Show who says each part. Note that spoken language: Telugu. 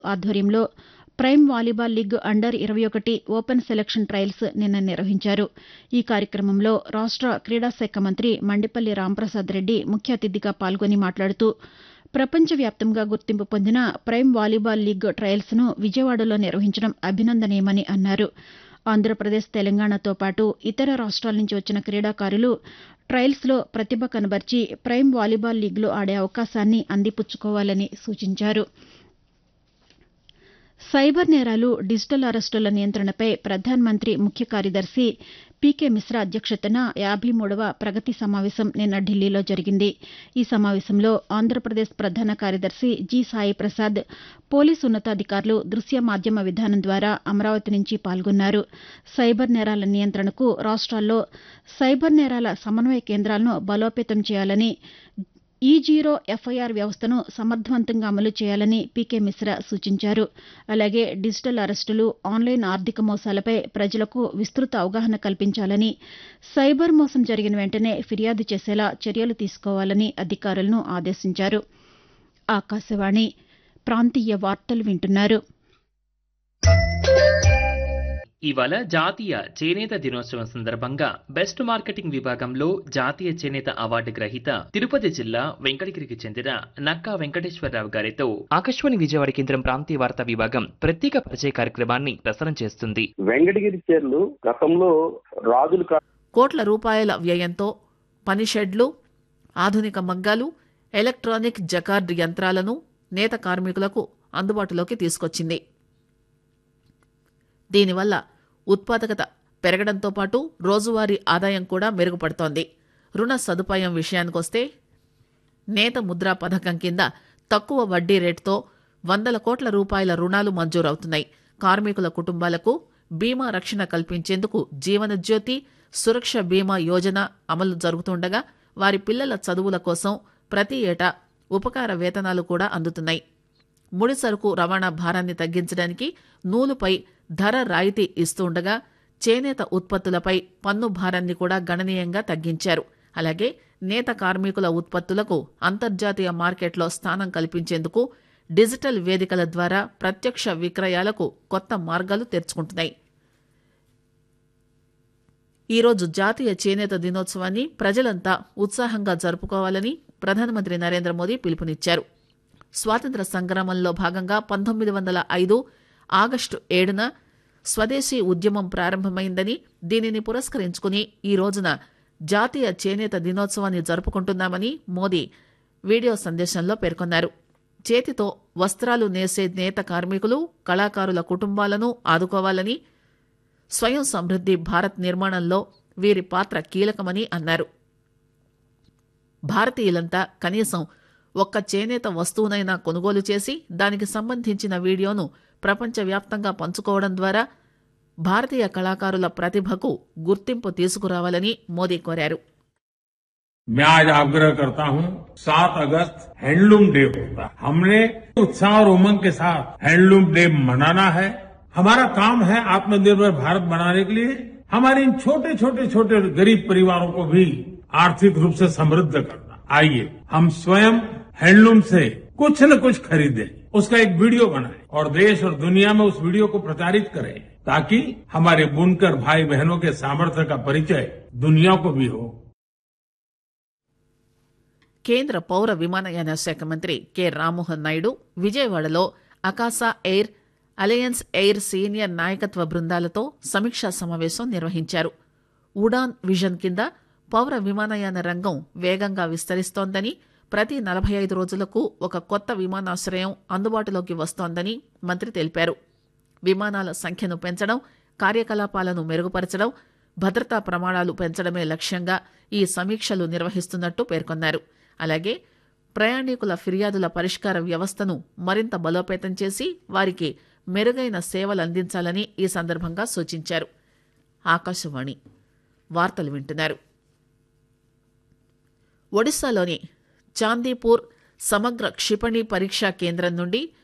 Speaker 1: ఆధ్వర్యంలో ప్రైమ్ వాలీబాల్ లీగ్ అండర్ ఇరవై ఒకటి ఓపెన్ సెలక్షన్ ట్రయల్స్ నిన్న నిర్వహించారు ఈ కార్యక్రమంలో రాష్ట క్రీడాశాఖ మంత్రి మండిపల్లి రాంప్రసాద్ రెడ్డి ముఖ్య అతిథిగా పాల్గొని మాట్లాడుతూ ప్రపంచవ్యాప్తంగా గుర్తింపు పొందిన ప్రైమ్ వాలీబాల్ లీగ్ ట్రయల్స్ను విజయవాడలో నిర్వహించడం అభినందనీయమని అన్నారు ఆంధ్రప్రదేశ్ తెలంగాణతో పాటు ఇతర రాష్ట్రాల నుంచి వచ్చిన క్రీడాకారులు ట్రయల్స్లో ప్రతిభ కనబర్చి ప్రైమ్ వాలీబాల్ లీగ్లో ఆడే అవకాశాన్ని అందిపుచ్చుకోవాలని సూచించారు సైబర్ నేరాలు డిజిటల్ అరెస్టుల నియంత్రణపై ప్రధానమంత్రి ముఖ్య కార్యదర్శి పీకే మిశ్రా అధ్యక్షతన యాభై మూడవ ప్రగతి సమావేశం నిన్న ఢిల్లీలో జరిగింది ఈ సమావేశంలో ఆంధ్రప్రదేశ్ ప్రధాన కార్యదర్శి జి సాయి ప్రసాద్ పోలీసు ఉన్నతాధికారులు దృశ్య మాధ్యమ విధానం ద్వారా అమరావతి నుంచి పాల్గొన్నారు సైబర్ నేరాల నియంత్రణకు రాష్ట్రాల్లో సైబర్ నేరాల సమన్వయ కేంద్రాలను బలోపేతం చేయాలని ఈ జీరో ఎఫ్ఐఆర్ వ్యవస్థను సమర్థవంతంగా అమలు చేయాలని పీకే మిశ్రా సూచించారు అలాగే డిజిటల్ అరెస్టులు ఆన్లైన్ ఆర్థిక మోసాలపై ప్రజలకు విస్తృత అవగాహన కల్పించాలని సైబర్ మోసం జరిగిన వెంటనే ఫిర్యాదు చేసేలా చర్యలు తీసుకోవాలని అధికారులను ఆదేశించారు ఆకాశవాణి ప్రాంతీయ వార్తలు వింటున్నారు
Speaker 2: ఇవాళ జాతీయ చేనేత దినోత్సవం సందర్భంగా బెస్ట్ మార్కెటింగ్ విభాగంలో జాతీయ చేనేత అవార్డు గ్రహీత తిరుపతి జిల్లా వెంకటగిరికి చెందిన నక్కా వెంకటేశ్వరరావు గారితో ఆకాశవాణి విజయవాడ కేంద్రం ప్రాంతీయ వార్తా విభాగం ప్రత్యేక పరిచయ కార్యక్రమాన్ని ప్రసారం చేస్తుంది
Speaker 3: వెంకటగిరి చీరలు గతంలో రాజులు కా-
Speaker 4: కోట్ల రూపాయల వ్యయంతో పని షెడ్లు ఆధునిక మగ్గాలు ఎలక్ట్రానిక్ జకార్డ్ యంత్రాలను నేత కార్మికులకు అందుబాటులోకి తీసుకొచ్చింది దీనివల్ల ఉత్పాదకత పెరగడంతో పాటు రోజువారీ ఆదాయం కూడా మెరుగుపడుతోంది రుణ సదుపాయం విషయానికొస్తే నేత ముద్రా పథకం కింద తక్కువ వడ్డీ రేటుతో వందల కోట్ల రూపాయల రుణాలు మంజూరవుతున్నాయి కార్మికుల కుటుంబాలకు బీమా రక్షణ కల్పించేందుకు జీవనజ్యోతి సురక్ష బీమా యోజన అమలు జరుగుతుండగా వారి పిల్లల చదువుల కోసం ప్రతి ఏటా ఉపకార వేతనాలు కూడా అందుతున్నాయి ముడి సరుకు రవాణా భారాన్ని తగ్గించడానికి నూలుపై ధర రాయితీ ఇస్తుండగా చేనేత ఉత్పత్తులపై పన్ను భారాన్ని కూడా గణనీయంగా తగ్గించారు అలాగే నేత కార్మికుల ఉత్పత్తులకు అంతర్జాతీయ మార్కెట్లో స్థానం కల్పించేందుకు డిజిటల్ వేదికల ద్వారా ప్రత్యక్ష విక్రయాలకు కొత్త మార్గాలు తెరుచుకుంటున్నాయి ఈరోజు జాతీయ చేనేత దినోత్సవాన్ని ప్రజలంతా ఉత్సాహంగా జరుపుకోవాలని ప్రధానమంత్రి నరేంద్ర మోదీ పిలుపునిచ్చారు స్వాతంత్ర సంగ్రామంలో భాగంగా పంతొమ్మిది వందల ఐదు ఆగస్టు ఏడున స్వదేశీ ఉద్యమం ప్రారంభమైందని దీనిని పురస్కరించుకుని ఈ రోజున జాతీయ చేనేత దినోత్సవాన్ని జరుపుకుంటున్నామని మోదీ వీడియో సందేశంలో పేర్కొన్నారు చేతితో వస్త్రాలు నేసే నేత కార్మికులు కళాకారుల కుటుంబాలను ఆదుకోవాలని స్వయం సమృద్ధి భారత్ నిర్మాణంలో వీరి పాత్ర కీలకమని అన్నారు భారతీయులంతా కనీసం ఒక్క చేనేత వస్తువునైనా కొనుగోలు చేసి దానికి సంబంధించిన వీడియోను ప్రపంచవ్యాప్తంగా పంచుకోవడం ద్వారా భారతీయ కళాకారుల ప్రతిభకు గుర్తింపు తీసుకురావాలని మోదీ కోరారు
Speaker 5: मैं आज आग्रह करता हूं 7 अगस्त हैंडलूम डे होता है हमने उत्साह और उमंग के साथ हैंडलूम डे मनाना है हमारा काम है आत्मनिर्भर भारत बनाने के लिए हमारे इन छोटे छोटे छोटे गरीब परिवारों को भी आर्थिक रूप से समृद्ध करना आइए हम स्वयं हैंडलूम से कुछ न कुछ खरीदें उसका एक वीडियो बनाएं और देश और दुनिया में उस वीडियो को प्रचारित करें ताकि हमारे बुनकर भाई बहनों के सामर्थ्य का परिचय दुनिया को भी हो
Speaker 4: కేంద్ర పౌర విమానయాన శాఖ మంత్రి కె రామ్మోహన్ నాయుడు విజయవాడలో Akasa Air Alliance Air senior నాయకత్వ బృందాలతో సమీక్షా సమావేశం నిర్వహించారు ఉడాన్ విజన్ కింద పౌర విమానయాన రంగం వేగంగా విస్తరిస్తోందని ప్రతి నలభై ఐదు రోజులకు ఒక కొత్త విమానాశ్రయం అందుబాటులోకి వస్తోందని మంత్రి తెలిపారు విమానాల సంఖ్యను పెంచడం కార్యకలాపాలను మెరుగుపరచడం భద్రతా ప్రమాణాలు పెంచడమే లక్ష్యంగా ఈ సమీక్షలు నిర్వహిస్తున్నట్టు పేర్కొన్నారు అలాగే ప్రయాణికుల ఫిర్యాదుల పరిష్కార వ్యవస్థను మరింత బలోపేతం చేసి వారికి మెరుగైన సేవలు అందించాలని ఈ సందర్భంగా సూచించారు ఆకాశవాణి వార్తలు వింటున్నారు ఒడిశాలోని చాందీపూర్ సమగ్ర క్షిపణి పరీక్షా కేంద్రం నుండి